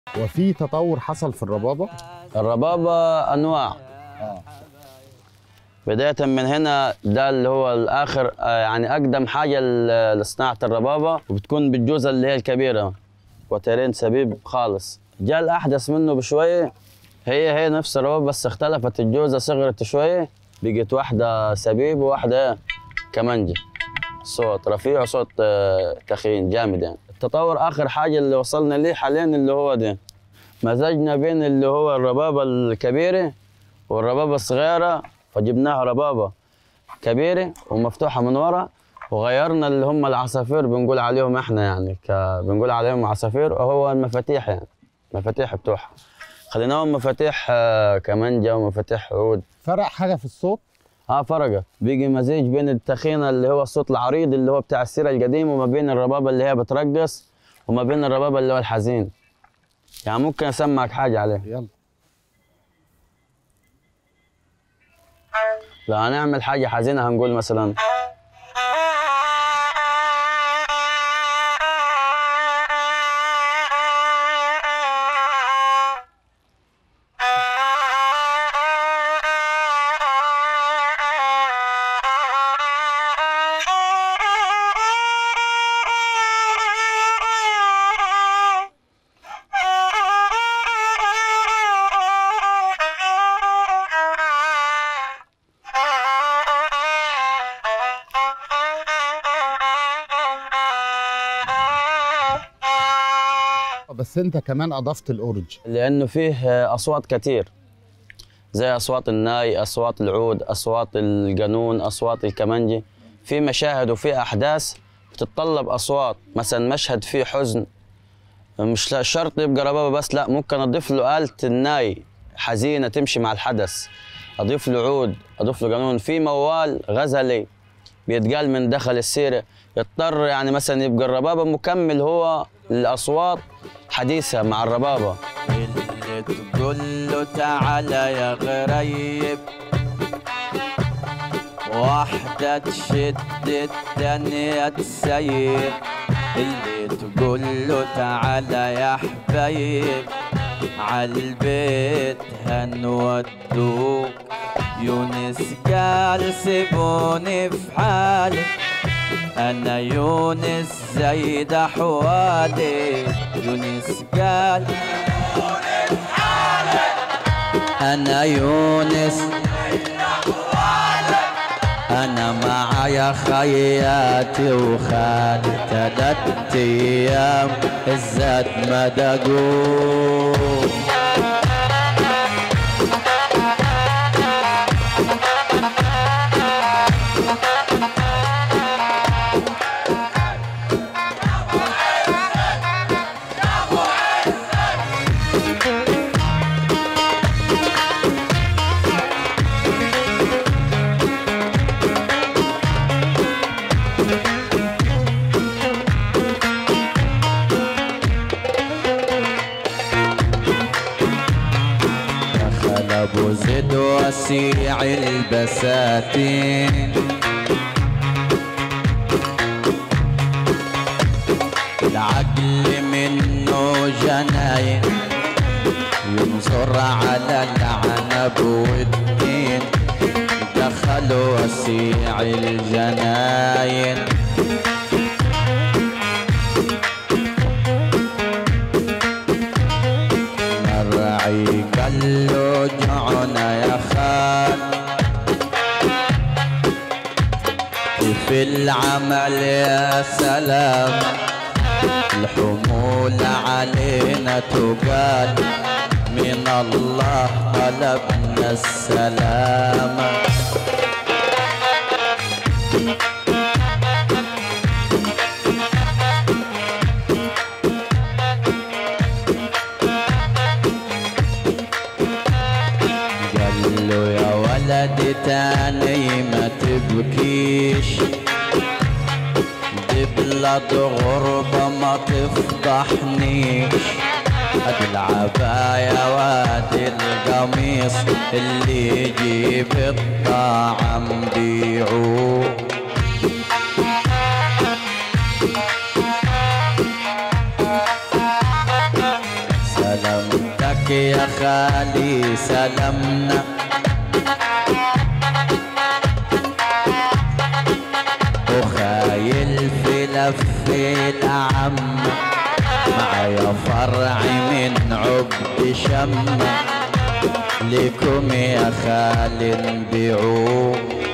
وفي تطور حصل في الربابه الربابة أنواع اه بداية من هنا ده اللي هو الآخر آه، يعني أقدم حاجة ل- لصناعة الربابة وبتكون بالجوزة اللي هي الكبيرة وترين سبيب خالص جاء الأحدث منه بشوية هي هي نفس الربابة بس اختلفت الجوزة صغرت شوية بقت واحدة سبيب وواحدة كمانجي صوت رفيع وصوت آه، تخين جامد يعني التطور آخر حاجة اللي وصلنا ليه حاليا اللي هو ده مزجنا بين اللي هو الربابة الكبيرة والربابة الصغيرة فجبناها ربابة كبيرة ومفتوحة من ورا وغيرنا اللي هم العصافير بنقول عليهم احنا يعني ك... بنقول عليهم عصافير وهو المفاتيح يعني مفاتيح بتوعها خليناهم مفاتيح آه، كمانجا ومفاتيح عود فرق حاجه في الصوت اه فرقت بيجي مزيج بين التخينه اللي هو الصوت العريض اللي هو بتاع السيره القديم وما بين الربابه اللي هي بترقص وما بين الربابه اللي هو الحزين يعني ممكن اسمعك حاجه عليه يلا لو هنعمل حاجه حزينه هنقول مثلا بس انت كمان اضفت الاورج لانه فيه اصوات كتير زي اصوات الناي اصوات العود اصوات القانون اصوات الكمانجي في مشاهد وفي احداث بتتطلب اصوات مثلا مشهد فيه حزن مش لا- شرط يبقى ربابه بس لا ممكن اضيف له آلة الناي حزينه تمشي مع الحدث اضيف له عود اضيف له قانون في موال غزلي بيتقال من دخل السيره يضطر يعني مثلا يبقى الربابه مكمل هو الاصوات حديثه مع الربابه اللي تقول له تعالى يا غريب واحدة تشد التانية تسيب اللي تقول له تعالى يا حبيب عالبيت هنودوك يونس قال سيبوني في حالي انا يونس زايد احوالي يونس قال انا يونس انا معايا خياتي وخالي تلات ايام الزاد ما دقوق دخل ابو زيد وسيع البساتين العقل منه جناين ينظر على العنب والدين دخل وسيع الجناين مرعي قال له جعنا يا خال في العمل يا سلام الحمول علينا تقال من الله طلبنا السلامه قال له يا ولدي تاني ما تبكيش دي بلاد غربة ما تفضحنيش ادي العباية وادي القميص اللي يجيب الطعم بيعوه سلامتك يا خالي سلامنا وخايل في لف العمة معايا فرع من عبد شمة لكم يا خال نبيعوه